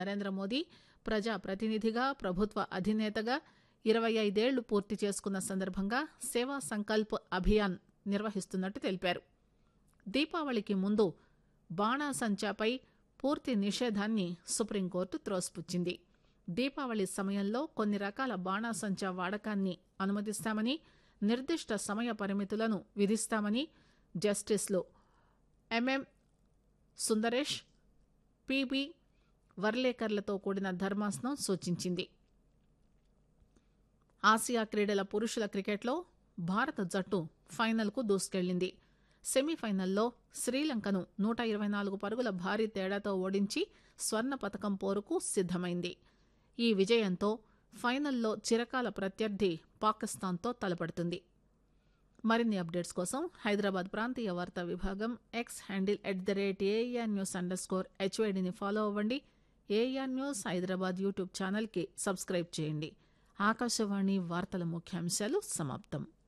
నరేంద్ర మోదీ ప్రజా ప్రతినిధిగా ప్రభుత్వ అధినేతగా ఇరవై ఐదేళ్లు పూర్తి చేసుకున్న సందర్భంగా సేవా సంకల్ప్ అభియాన్ నిర్వహిస్తున్నట్టు తెలిపారు దీపావళికి ముందు బాణాసంచాపై పూర్తి నిషేధాన్ని సుప్రీంకోర్టు త్రోసిపుచ్చింది దీపావళి సమయంలో కొన్ని రకాల బాణాసంచా వాడకాన్ని అనుమతిస్తామని నిర్దిష్ట సమయ పరిమితులను విధిస్తామని జస్టిస్లు ఎంఎం సుందరేష్ పిబి వర్లేకర్లతో కూడిన ధర్మాసనం సూచించింది ఆసియా క్రీడల పురుషుల క్రికెట్లో భారత జట్టు ఫైనల్కు దూసుకెళ్లింది సెమీఫైనల్లో శ్రీలంకను నూట ఇరవై నాలుగు పరుగుల భారీ తేడాతో ఓడించి స్వర్ణ పతకం పోరుకు సిద్దమైంది ఈ విజయంతో ఫైనల్లో చిరకాల ప్రత్యర్థి పాకిస్తాన్తో తలపడుతుంది మరిన్ని అప్డేట్స్ కోసం హైదరాబాద్ ప్రాంతీయ వార్తా విభాగం X handle at the rate AIR news underscore హెచ్వైడిని ఫాలో అవ్వండి ఏఆర్ న్యూస్ హైదరాబాద్ యూట్యూబ్ ఛానల్కి సబ్స్క్రైబ్ చేయండి ఆకాశవాణి వార్తల ముఖ్యాంశాలు సమాప్తం